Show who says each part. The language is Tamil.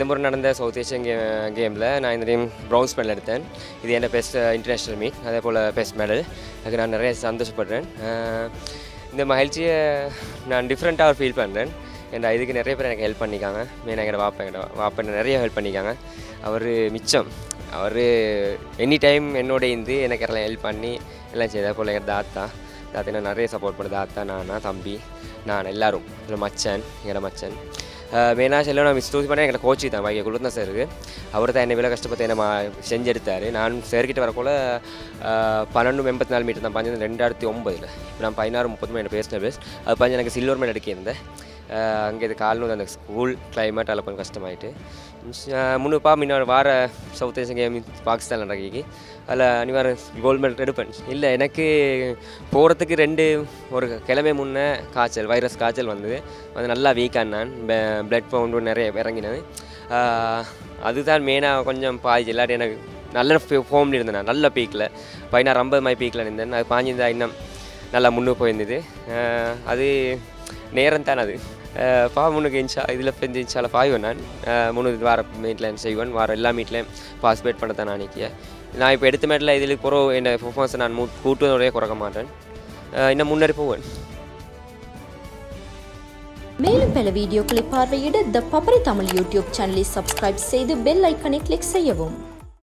Speaker 1: முறை நடந்த சவுத் ஏஷியன் கே கேமில் நான் இந்த டைம் ப்ரௌன்ஸ் மெடல் எடுத்தேன் இது என்ன பெஸ்ட் இன்டர்நேஷ்னல் மீட் அதே போல் பெஸ்ட் மெடல் அதுக்கு நான் நிறைய சந்தோஷப்படுறேன் அஹ், இந்த மகிழ்ச்சியை நான் டிஃப்ரெண்ட்டாக ஃபீல் பண்ணுறேன் ஏன்டா இதுக்கு நிறைய பேர் எனக்கு ஹெல்ப் பண்ணிக்காங்க மெயினாக எங்கள் வாப்பா எங்கள் வாப்பா நிறைய ஹெல்ப் பண்ணிக்காங்க அவர் மிச்சம் அவர் எனி டைம் என்னோட இருந்து எனக்கு எல்லாம் ஹெல்ப் பண்ணி எல்லாம் செய்த போல் எங்கள் தாத்தா தாத்தா என்ன நிறைய சப்போர்ட் பண்ணுது தாத்தா நானா தம்பி நான் எல்லாரும் இதில் மச்சன் எங்களோட மச்சன் மெயினாக செல்ல நான் மிஸ் தூசி பண்ண எங்களை கோச்சு தான் வைக்க குளிர்ந்த சாருக்கு அவர் தான் என்னை விலை கஷ்டப்பட்டு என்ன மா- செஞ்செடுத்தார் நான் சேர்க்கிட்ட வரக்குள்ள பன்னெண்டு எண்பத்தி நாலு மீட்டர் தான் பஞ்சம் ரெண்டாயிரத்தி ஒம்பதில் இப்போ நான் பதினாறு முப்பது மணி பேசின பேஸ் அது பஞ்சம் எனக்கு சில்வர் மெடல் எடுக்கியிருந்தேன் அங்கே இது காலணும் அந்த ஸ்கூல் கிளைமேட் அதில் கொஞ்சம் கஷ்டமாயிட்டு முன்னுப்பா முன்னாடி வார சவுத் ஏஷியன் கேம் பாகிஸ்தான் நடக்கிக்கு அதில் அனிவார கோல்டு மெடல் எடுப்பேன் இல்லை எனக்கு போகிறதுக்கு ரெண்டு ஒரு கிழமை முன்னே காய்ச்சல் வைரஸ் காய்ச்சல் வந்தது வந்து நல்லா வீக்காக நான் பிளட் பவுண்டு நிறைய இறங்கினது ஆஹ் அதுதான் மெயினாக கொஞ்சம் பாய்ச்சி இல்லாட்டி எனக்கு நல்ல ஃபோம்ல இருந்தேன் நான் நல்ல பீக்கில் பதினாறு ஐம்பது மாதிரி பீக்கில் இருந்தேன் அது பாஞ்சிருந்தா இன்னும் நல்லா முன்னுக்கு போயிருந்தது ஆஹ் அது நேரம் தான் அது ஆஹ் பா முன்னுக்கு இன்ஷா இதில் பெஞ்சு இன்ஷால பாய்வேன் நான் ஆஹ் முன்னு வார மீட்டில் செய்வேன் வார எல்லா மீட்லையும் பார்ட்டிசிபேட் பண்ண தான் நான் நினைக்கிறேன் நான் இப்போ எடுத்த மேட்டில் இதில் குறோ என் பெர்ஃபார்மன்ஸை நான் மூ கூட்டுவதோடய குறைக்க மாட்டேன் ஆஹ் இன்னும் முன்னேறி போவேன்
Speaker 2: மேலும் பல வீடியோக்களை பார்வையிட த பப்பரை தமிழ் யூடியூப் சேனலை சப்ஸ்கிரைப் செய்து பெல் ஐக்கனை கிளிக் செய்யவும்